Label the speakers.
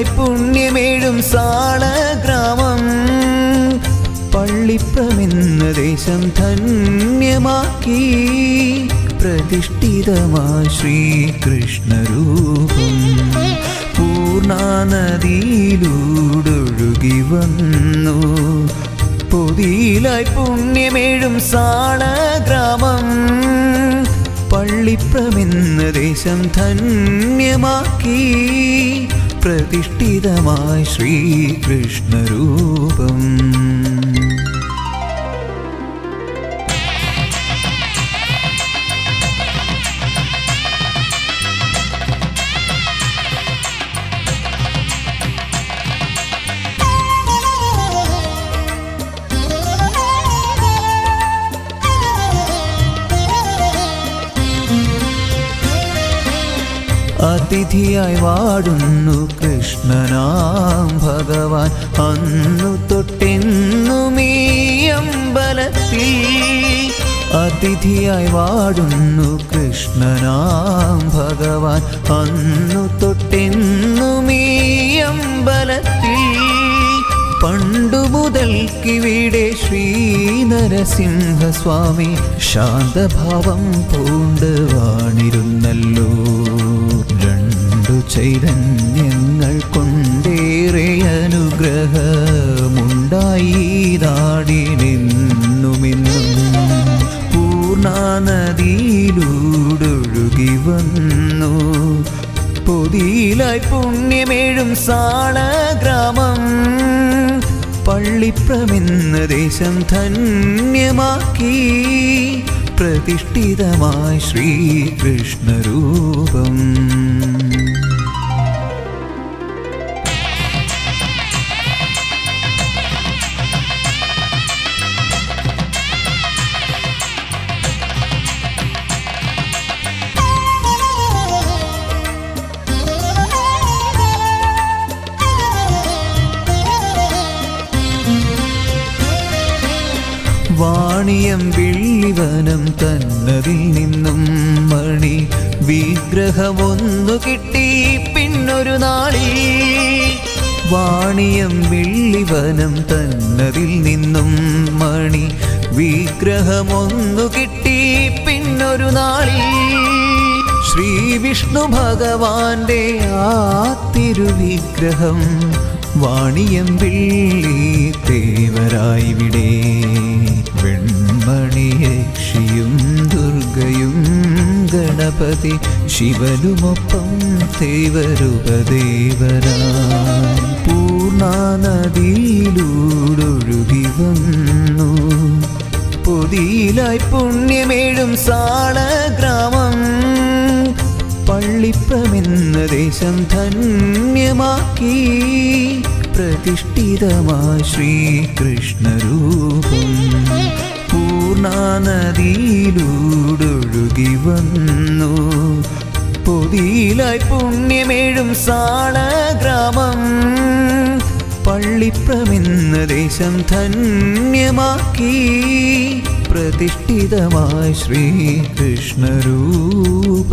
Speaker 1: പൊതിയിലായി പുണ്യമേഴും സാളഗ്രാമം പള്ളിപ്രമെന്ന ദേശം ധന്യമാക്കി പ്രതിഷ്ഠിതമായി ശ്രീകൃഷ്ണരൂപം പൂർണ്ണാനദിയിലൂടൊഴുകി വന്നു പൊതിയിലായി പുണ്യമേഴും സാളഗ്രാമം പള്ളിപ്രമെന്ന ദേശം ധന്യമാക്കി പ്രതിഷ്ഠിതമായി ശ്രീകൃഷ്ണരൂപം അതിഥിയായി വാടുന്നു കൃഷ്ണനാം ഭഗവാൻ അന്നു തൊട്ടെന്നും ഈ അമ്പലത്തിൽ അതിഥിയായി വാടുന്നു കൃഷ്ണനാം ഭഗവാൻ അന്നു തൊട്ടെന്നും ഈ അമ്പലത്തിൽ പണ്ടു മുതൽക്കിവിടെ ശ്രീ നരസിംഹസ്വാമി ശാന്തഭാവം പൂണ്ട് വാണിരുന്നല്ലോ രണ്ടു ചൈതന്യങ്ങൾ കൊണ്ടേറെ അനുഗ്രഹമുണ്ടായി നാടിനെന്നുമെന്നും പൂർണ്ണാനദിയിലൂടൊഴുകി വന്നു പൊതിയിലായി പുണ്യമേഴും സാളഗ്രാമം പള്ളിപ്രമെന്ന ദേശം ധന്യമാക്കി പ്രതിഷ്ഠിതമായി ശ്രീകൃഷ്ണരൂപം വാണിയം വെള്ളിവനം തന്നതിൽ നിന്നും മണി വിഗ്രഹമൊന്നു കിട്ടി പിന്നൊരു നാളിൽ വാണിയം വെള്ളിവനം തന്നതിൽ നിന്നും മണി വിഗ്രഹമൊന്നു കിട്ടി പിന്നൊരു നാളിൽ ശ്രീ വിഷ്ണു ഭഗവാന്റെ ആ തിരുവിഗ്രഹം വാണിയം വെള്ളി തേവരായിവിടെ വെൺമണിയക്ഷിയും ദുർഗയും ഗണപതി ശിവനുമൊപ്പം തേവരുപദേവരായി പൂർണ്ണാനദിയിലൂടൊഴുകി വന്നു പൊതിയിലായി പുണ്യമേഴും സാളഗ്രാമം പള്ളിപ്രമെന്ന ദേശം ധന്യമാക്കി പ്രതിഷ്ഠിതമായി ശ്രീകൃഷ്ണരൂപം പൂർണ്ണാനദിയിലൂടൊഴുകി വന്നു പൊതിയിലായി പുണ്യമേഴും സാളഗ്രാമം പള്ളിപ്രമെന്ന ദേശം ധന്യമാക്കി പ്രതിഷ്ഠിതമായി ശ്രീകൃഷ്ണരൂപം